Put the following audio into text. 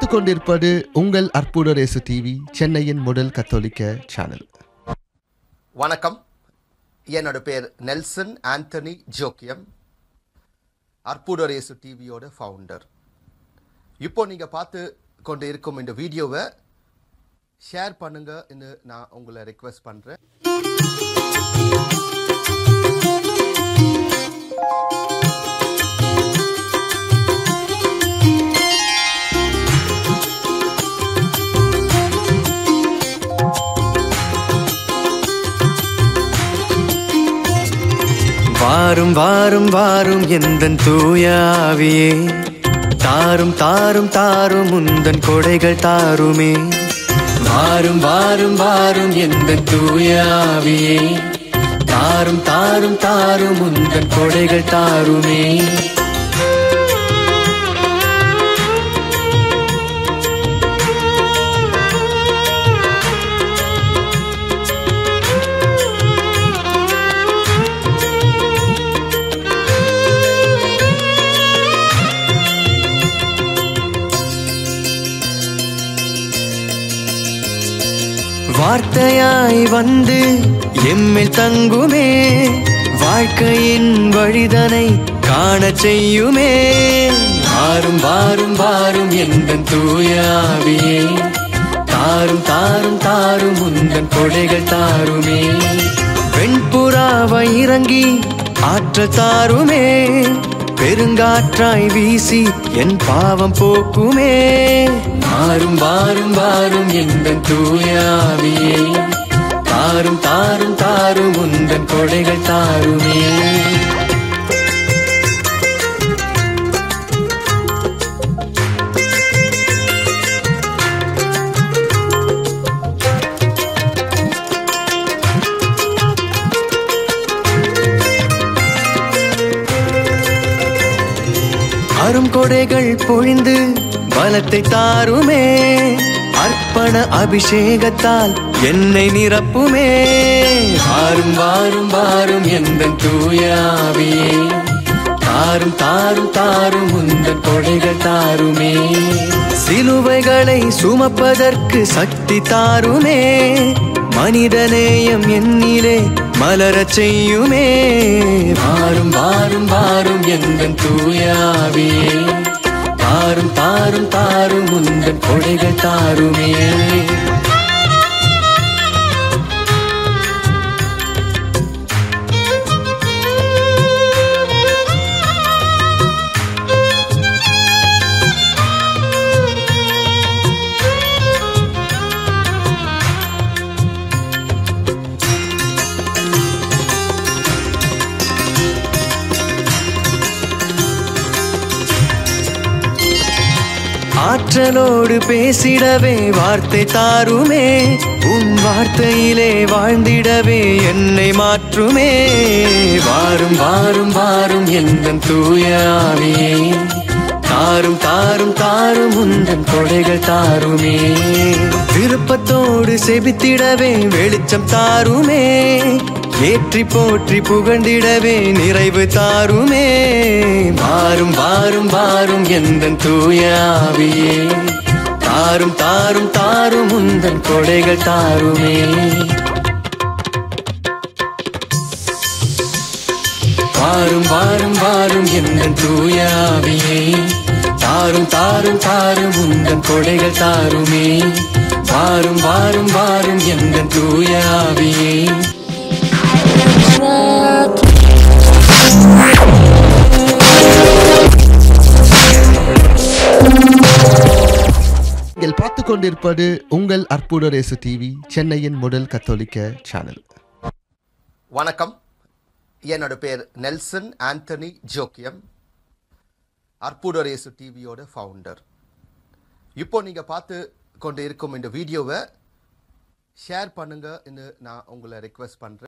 கொண்டிருப்பது உங்கள் அற்புத ரேசு டிவி சென்னையின் முதல் கத்தோலிக்க சேனல் வணக்கம் என்னோட பேர் நெல்சன் ஆண்டனி ஜோக்கியம் அற்புதரேசு டிவியோட ஃபவுண்டர் இப்போ நீங்கள் பார்த்து கொண்டு இருக்கும் இந்த வீடியோவை ஷேர் பண்ணுங்கன்னு நான் உங்களை ரெக்வெஸ்ட் பண்ணுறேன் வாரும் வாரும் வாரும் எந்தன் தூயாவியே தாரும் தாரும் தாரும் உந்தன் கொடைகள் தாருமே வாரும் வாரும் வாரும் எந்தன் தூயாவியே தாரும் தாரும் தாரும் உந்தன் கொடைகள் தாருமே வார்த்தையாய் வந்து எம்மில் தங்குமே வாழ்க்கையின் வழிதனை காணச் செய்யுமே வாரும் வாரும் வாரும் எந்தன் தூயாவியே தாரும் தாரும் தாரும் உந்தன் கொடைகள் தாருமே வெண்புறாவை இறங்கி ஆற்றல் தாருமே பெருங்காற்றாய் வீசி என் பாவம் போக்குமே வாரும் வாரும் வாரும் எந்தன் தூயாவியே தாரும் தாரும் தாரும் உந்தன் கொடைகள் தாருமே அரும் கொடைகள் பொழிந்து பலத்தை தாருமே அர்ப்பண அபிஷேகத்தால் என்னை நிரப்புமே வாரும் வாரும் வாரும் எந்த தூயாவியே தாரும் தாரும் தாரும் உந்தன் கொடைகள் தாருமே சிலுவைகளை சுமப்பதற்கு சக்தி தாருமே மனிதநேயம் என்னிலே மலரச் செய்யுமே வாரும் வாரும் வாரும் எந்தன் தூயாவியே தாரும் தாரும் தாரும் உந்தன் கொடைகள் தாருமே ஆற்றலோடு பேசிடவே வார்த்தை தாருமே உன் வார்த்தையிலே வாழ்ந்திடவே என்னை மாற்றுமே வாரும் வாரும் வாரும் எந்தன் தூயாவியே தாரும் தாரும் தாரும் உந்தன் கொடைகள் தாருமே விருப்பத்தோடு செபித்திடவே வெளிச்சம் தாருமே ஏற்றி போற்றி புகழ்ந்திடவே நிறைவு தாருமே வாரும் வாரும் வாரும் எந்தன் தூயாவியே தாரும் தாரும் தாரும் உந்தன் கொடைகள் தாருமே வாரும் வாரும் வாரும் எந்தன் தூயாவியே தாரும் தாரும் தாரும் உந்தன் கொடைகள் தாருமே வாரும் வாரும் வாரும் எந்தன் தூயாவியே நீங்கள் பார்த்து கொண்டிருப்பது உங்கள் அற்புத ரேசு டிவி சென்னையின் முதல் கத்தோலிக்க சேனல் வணக்கம் என்னோட பேர் நெல்சன் ஆண்டனி ஜோக்கியம் அற்புதரேசு டிவியோட ஃபவுண்டர் இப்போ நீங்கள் பார்த்து கொண்டு இருக்கும் இந்த வீடியோவை ஷேர் பண்ணுங்கன்னு நான் உங்களை ரெக்வெஸ்ட் பண்ணுறேன்